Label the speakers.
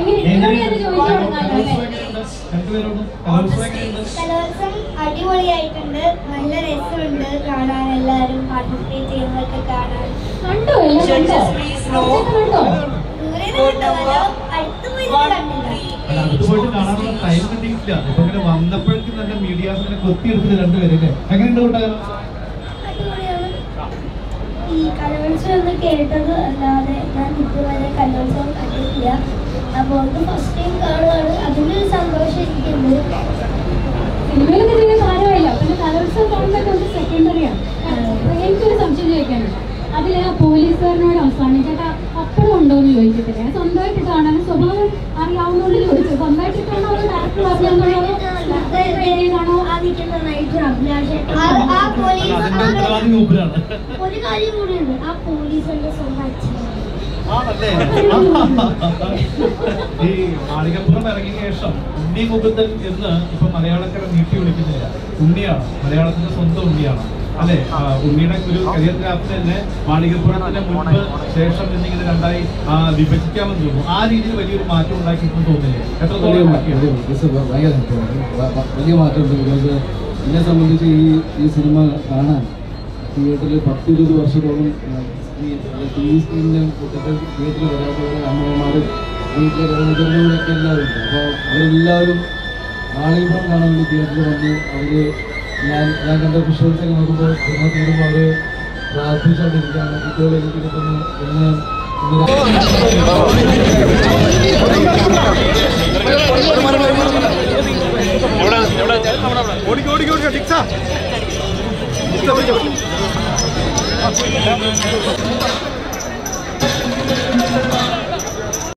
Speaker 1: എങ്ങനെ ഇത്രയും ചോദിച്ചു കൊടുക്കാമല്ലോ അല്ലേ
Speaker 2: രണ്ടുപേരോടും കലോത്സവം എങ്ങനെയുണ്ട്
Speaker 3: കലോത്സവം അടിപൊളിയായിട്ടുണ്ട് നല്ല രസമുണ്ട് കാണാൻ എല്ലാവരും പാർട്ടിസിപ്പേറ്റ് ചെയ്യുന്നതൊക്കെ കാണാൻ
Speaker 1: കണ്ടോ എല്ലാം കണ്ടോ കുറച്ചൊക്കെ കണ്ടോ
Speaker 3: ദൂരെ നിന്ന് കണ്ടു അടുത്ത് പോയി കണ്ടില്ല
Speaker 2: അല്ല, അടുത്ത് പോയിട്ട് കാണാനുള്ള ടൈം കിട്ടിയിട്ടില്ല ഇപ്പൊ ഇങ്ങനെ വന്നപ്പോഴേക്കും തന്നെ മീഡിയാസ് ഇങ്ങനെ കൊത്തിയെടുത്തത് രണ്ടുപേരല്ലേ എങ്ങനെയുണ്ട് കൂട്ടുകാരൻ
Speaker 3: അടിപൊളിയാണ് ഈ കലോത്സവം എന്ന് കേട്ടത് അല്ലാതെ ഞാൻ ഇതുവരെ കലോത്സവം കണ്ടിട്ടില്ല അപ്പോൾ അത് ഫസ്റ്റ് ടൈം കാണുകയാണ് അതിനൊരു സന്തോഷം എനിക്കുണ്ട്
Speaker 1: സിനിമയിലൊക്കെ ചെയ്യുന്ന കാര്യമല്ല പിന്നെ കലോത്സവം കാണുമ്പോൾ നമുക്ക് സെക്കൻഡറിയാണ് എനിക്കൊരു സംശയം ചോദിക്കാനുണ്ട് അതിൽ ആ പോലീസുകാരനോട് അവസാനം ചേട്ടാ അപ്പഴും ഉണ്ടോ എന്ന് ചോദിക്കത്തില്ല ഞാൻ സ്വന്തമായിട്ട് കാണാൻ സ്വഭാവം അറിയാവുന്നതുകൊണ്ട് ചോദിച്ചു സ്വന്തമായിട്ട് കാണാൻ ഡയറക്ടർ അറിയാവുന്നതാണോ
Speaker 3: ആ നിൽക്കുന്ന നൈറ്റ് അഭിലാഷ് ആ പോലീസ്
Speaker 2: അതിന്റെ ഉത്തരവാദി മൂപ്പരാണ്
Speaker 3: ഒരു കാര്യം കൂടിയുണ്ട് ആ പോലീസ് എന്റെ സ്വന്തം അച്ഛനാണ്
Speaker 2: ആണല്ലേ ഈ മാളികപ്പുറം ഇറങ്ങിയ ശേഷം ഉണ്ണി മുകുന്ദൻ എന്ന് ഇപ്പൊ മലയാളക്കര നീട്ടി വിളിക്കുന്നില്ല ഉണ്ണിയാണ് മലയാളത്തിന്റെ സ്വന്തം ഉണ്ണിയാണ് അല്ലെ ഉണ്ണിയുടെ ഒരു കരിയർ ഗ്രാഫിൽ തന്നെ മാളികപ്പുറത്തിന്റെ മുൻപ് ശേഷം എന്നിങ്ങനെ രണ്ടായി ആ, വിഭജിക്കാമെന്ന് തോന്നുന്നു ആ രീതിയിൽ വലിയൊരു മാറ്റം ഉണ്ടാക്കിയിട്ടുണ്ടെന്ന് തോന്നില്ലേ
Speaker 4: വലിയ
Speaker 2: എത്രത്തോളം
Speaker 4: മാറ്റം വലിയ മാറ്റം. It's a ഭയങ്കര മാറ്റമാണ്. വ- വ- വലിയ മാറ്റമുണ്ട് ബിക്കോസ് എന്നെ സംബന്ധിച്ച് ഈ ഈ സിനിമ കാണാൻ തിയേറ്ററിൽ പത്ത് ഇരുപത് വർഷത്തോളം ടി വി സ്ക്രീനിലും കൂട്ടത്തിൽ തിയേറ്ററിൽ വരാത്തവരെ അമ്മമാരും വീട്ടിലെ മുതിർന്നവരൊക്കെ എല്ലാവരും ഉണ്ട് അപ്പോൾ അവരെല്ലാവരും നാളെയും കാണാൻ വേണ്ടി തിയേറ്ററിൽ വന്ന് അവർ ഞാൻ ഞാൻ കണ്ട വിഷ്വൽസ് ഒക്കെ നോക്കുമ്പോൾ സിനിമ തീരുമ്പോൾ അവർ പ്രാർത്ഥിച്ചുകൊണ്ടിരിക്കുകയാണ് ഇപ്പോൾ എനിക്ക് കിട്ടുന്നു എന്ന് ഇന്ന്
Speaker 5: ഓടിക്കോടിക്കോടി ടിക്സാ